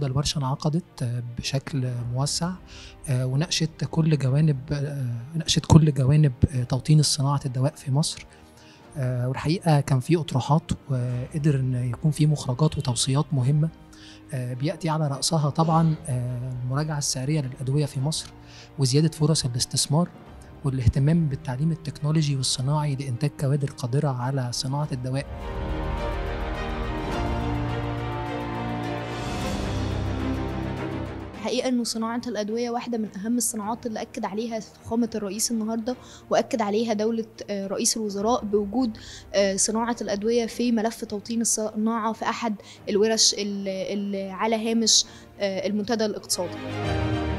النهارده الورشه انعقدت آه، بشكل موسع آه، وناقشت كل جوانب آه، ناقشت كل جوانب آه، توطين صناعه الدواء في مصر آه، والحقيقه كان في اطروحات وقدر ان يكون في مخرجات وتوصيات مهمه آه، بياتي على راسها طبعا آه، المراجعه السعريه للادويه في مصر وزياده فرص الاستثمار والاهتمام بالتعليم التكنولوجي والصناعي لانتاج كوادر قادره على صناعه الدواء الحقيقه انه صناعه الادويه واحده من اهم الصناعات اللي اكد عليها فخامه الرئيس النهارده واكد عليها دوله آه، رئيس الوزراء بوجود آه، صناعه الادويه في ملف توطين الصناعه في احد الورش اللي اللي على هامش آه، المنتدى الاقتصادي